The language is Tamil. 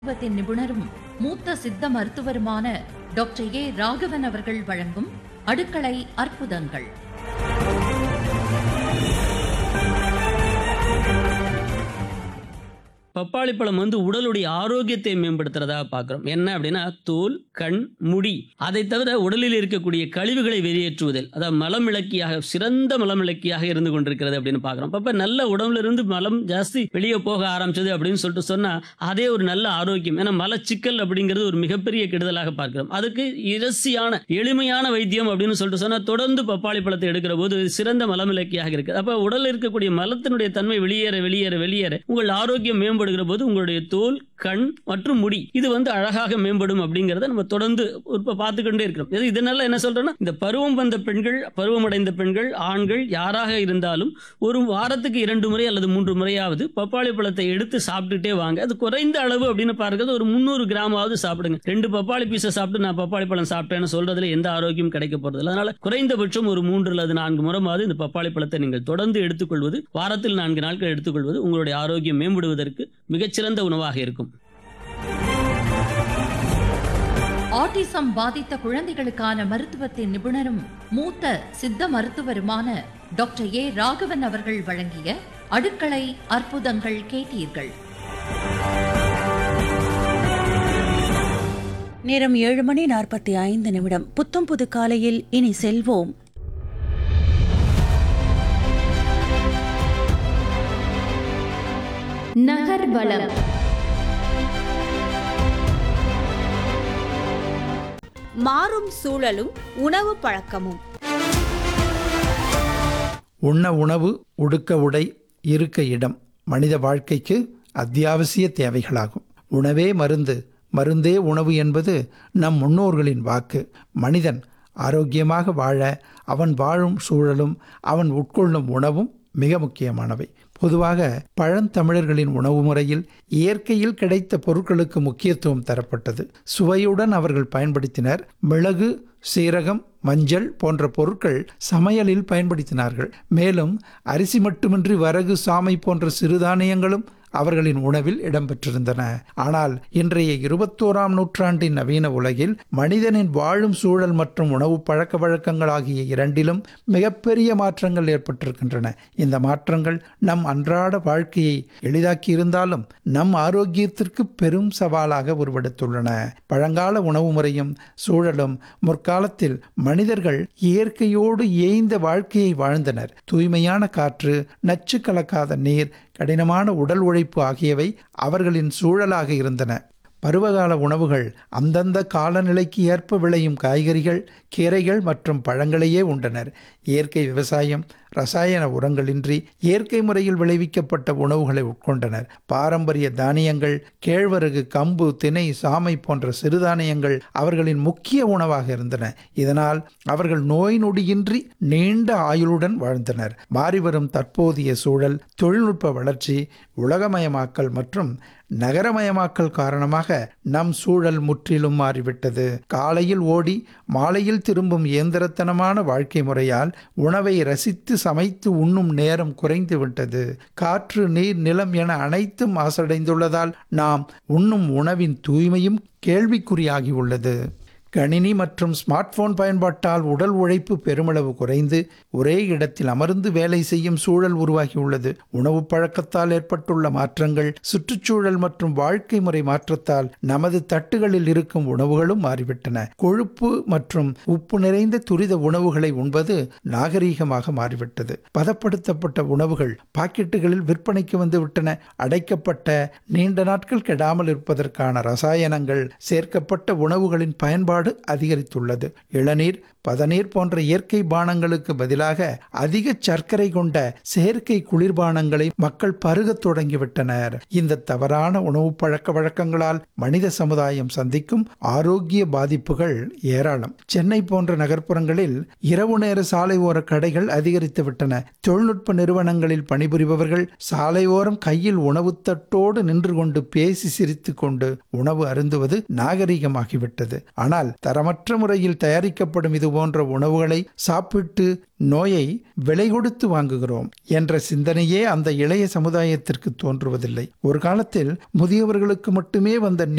மருத்துவத்தின் நிபுணரும் மூத்த சித்த மருத்துவருமான டாக்டர் ஏ ராகவன் அவர்கள் வழங்கும் அடுக்களை அற்புதங்கள் பப்பாளி பழம் வந்து உடலுடைய ஆரோக்கியத்தை மேம்படுத்துறதா பார்க்குறோம் என்ன அப்படின்னா தோல் கண் முடி அதை தவிர உடலில் இருக்கக்கூடிய கழிவுகளை வெளியேற்றுவதில் அதாவது மலம் விளக்கியாக சிறந்த மலம் விளக்கியாக இருந்து கொண்டிருக்கிறது அப்படின்னு பார்க்குறோம் அப்போ நல்ல உடம்புல இருந்து மலம் ஜாஸ்தி வெளியே போக ஆரம்பிச்சது அப்படின்னு சொல்லிட்டு சொன்னால் அதே ஒரு நல்ல ஆரோக்கியம் ஏன்னா மலச்சிக்கல் அப்படிங்கிறது ஒரு மிகப்பெரிய கெடுதலாக பார்க்கிறோம் அதுக்கு இரசியான எளிமையான வைத்தியம் அப்படின்னு சொல்லிட்டு சொன்னால் தொடர்ந்து பப்பாளி பழத்தை எடுக்கிற போது சிறந்த மலம் விளக்கியாக இருக்குது அப்போ உடலில் இருக்கக்கூடிய மலத்தினுடைய தன்மை வெளியேற வெளியேற வெளியேற உங்கள் ஆரோக்கியம் மேம்படுகிற போது உங்களுடைய தோல் கண் மற்றும் முடி இது வந்து அழகாக மேம்படும் அப்படிங்கிறத நம்ம தொடர்ந்து இப்ப பார்த்துக்கொண்டே இருக்கிறோம் இது இதனால என்ன சொல்றேன்னா இந்த பருவம் வந்த பெண்கள் பருவமடைந்த பெண்கள் ஆண்கள் யாராக இருந்தாலும் ஒரு வாரத்துக்கு இரண்டு முறை அல்லது மூன்று முறையாவது பப்பாளி பழத்தை எடுத்து சாப்பிட்டுட்டே வாங்க அது குறைந்த அளவு அப்படின்னு பார்க்கறது ஒரு முந்நூறு கிராமாவது சாப்பிடுங்க ரெண்டு பப்பாளி பீஸை சாப்பிட்டு நான் பப்பாளி பழம் சாப்பிட்டேன்னு சொல்றதுல எந்த ஆரோக்கியம் கிடைக்க போறது இல்லை அதனால குறைந்தபட்சம் ஒரு மூன்று அல்லது நான்கு முறையாவது இந்த பப்பாளி பழத்தை நீங்கள் தொடர்ந்து எடுத்துக்கொள்வது வாரத்தில் நான்கு நாட்கள் எடுத்துக்கொள்வது உங்களுடைய ஆரோக்கியம் மேம்படுவதற்கு மிகச்சிறந்த உணவாக இருக்கும் ஆட்டிசம் பாதித்த குழந்தைகளுக்கான மருத்துவத்தின் நிபுணரும் மூத்த சித்த மருத்துவருமான டாக்டர் ஏ ராகவன் அவர்கள் வழங்கிய அடுக்களை அற்புதங்கள் கேட்டீர்கள் நேரம் ஏழு மணி நாற்பத்தி ஐந்து நிமிடம் புத்தம் புது காலையில் இனி செல்வோம் நகர்வலம் மாறும் சூழலும் உணவு பழக்கமும் உண்ண உணவு உடுக்க உடை இருக்க இடம் மனித வாழ்க்கைக்கு அத்தியாவசிய தேவைகளாகும் உணவே மருந்து மருந்தே உணவு என்பது நம் முன்னோர்களின் வாக்கு மனிதன் ஆரோக்கியமாக வாழ அவன் வாழும் சூழலும் அவன் உட்கொள்ளும் உணவும் மிக முக்கியமானவை பொதுவாக பழந்தமிழர்களின் உணவு முறையில் இயற்கையில் கிடைத்த பொருட்களுக்கு முக்கியத்துவம் தரப்பட்டது சுவையுடன் அவர்கள் பயன்படுத்தினர் மிளகு சீரகம் மஞ்சள் போன்ற பொருட்கள் சமையலில் பயன்படுத்தினார்கள் மேலும் அரிசி மட்டுமின்றி வரகு சாமை போன்ற சிறுதானியங்களும் அவர்களின் உணவில் இடம்பெற்றிருந்தன ஆனால் இன்றைய இருபத்தோராம் நூற்றாண்டின் நவீன உலகில் மனிதனின் வாழும் சூழல் மற்றும் உணவு பழக்க வழக்கங்கள் ஆகிய இரண்டிலும் மிகப்பெரிய மாற்றங்கள் ஏற்பட்டிருக்கின்றன இந்த மாற்றங்கள் நம் அன்றாட வாழ்க்கையை எளிதாக்கி இருந்தாலும் நம் ஆரோக்கியத்திற்கு பெரும் சவாலாக உருவெடுத்துள்ளன பழங்கால உணவு முறையும் சூழலும் முற்காலத்தில் மனிதர்கள் இயற்கையோடு ஏய்ந்த வாழ்க்கையை வாழ்ந்தனர் தூய்மையான காற்று நச்சு கலக்காத நீர் கடினமான உடல் உழைப்பு ஆகியவை அவர்களின் சூழலாக இருந்தன பருவகால உணவுகள் அந்தந்த காலநிலைக்கு ஏற்ப விளையும் காய்கறிகள் கீரைகள் மற்றும் பழங்களையே உண்டனர் இயற்கை விவசாயம் ரசாயன உரங்களின்றி இயற்கை முறையில் விளைவிக்கப்பட்ட உணவுகளை உட்கொண்டனர் பாரம்பரிய தானியங்கள் கேழ்வரகு கம்பு திணை சாமை போன்ற சிறுதானியங்கள் அவர்களின் முக்கிய உணவாக இருந்தன இதனால் அவர்கள் நோய் நொடியின்றி நீண்ட ஆயுளுடன் வாழ்ந்தனர் மாறிவரும் தற்போதைய சூழல் தொழில்நுட்ப வளர்ச்சி உலகமயமாக்கல் மற்றும் நகரமயமாக்கல் காரணமாக நம் சூழல் முற்றிலும் மாறிவிட்டது காலையில் ஓடி மாலையில் திரும்பும் இயந்திரத்தனமான வாழ்க்கை முறையால் உணவை ரசித்து சமைத்து உண்ணும் நேரம் குறைந்து விட்டது காற்று நீர் நிலம் என அனைத்தும் மாசடைந்துள்ளதால் நாம் உண்ணும் உணவின் தூய்மையும் கேள்விக்குறியாகியுள்ளது கணினி மற்றும் ஸ்மார்ட் போன் பயன்பாட்டால் உடல் உழைப்பு பெருமளவு குறைந்து ஒரே இடத்தில் அமர்ந்து வேலை செய்யும் சூழல் உருவாகியுள்ளது உணவு பழக்கத்தால் ஏற்பட்டுள்ள மாற்றங்கள் சுற்றுச்சூழல் மற்றும் வாழ்க்கை முறை மாற்றத்தால் நமது தட்டுகளில் இருக்கும் உணவுகளும் மாறிவிட்டன கொழுப்பு மற்றும் உப்பு நிறைந்த துரித உணவுகளை உண்பது நாகரீகமாக மாறிவிட்டது பதப்படுத்தப்பட்ட உணவுகள் பாக்கெட்டுகளில் விற்பனைக்கு வந்துவிட்டன அடைக்கப்பட்ட நீண்ட நாட்கள் கெடாமல் இருப்பதற்கான ரசாயனங்கள் சேர்க்கப்பட்ட உணவுகளின் பயன்பாடு பயன்பாடு அதிகரித்துள்ளது இளநீர் பதநீர் போன்ற இயற்கை பானங்களுக்கு பதிலாக அதிக சர்க்கரை கொண்ட செயற்கை குளிர்பானங்களை மக்கள் பருகத் தொடங்கிவிட்டனர் இந்த தவறான உணவு பழக்க வழக்கங்களால் மனித சமுதாயம் சந்திக்கும் ஆரோக்கிய பாதிப்புகள் ஏராளம் சென்னை போன்ற நகர்ப்புறங்களில் இரவு நேர சாலை ஓர கடைகள் அதிகரித்து விட்டன தொழில்நுட்ப நிறுவனங்களில் பணிபுரிபவர்கள் சாலையோரம் கையில் உணவு தட்டோடு நின்று கொண்டு பேசி சிரித்து கொண்டு உணவு அருந்துவது நாகரிகமாகிவிட்டது ஆனால் தரமற்ற முறையில் தயாரிக்கப்படும் இது போன்ற உணவுகளை சாப்பிட்டு நோயை விலை கொடுத்து வாங்குகிறோம் என்ற சிந்தனையே அந்த இளைய சமுதாயத்திற்கு தோன்றுவதில்லை ஒரு காலத்தில் முதியவர்களுக்கு மட்டுமே வந்த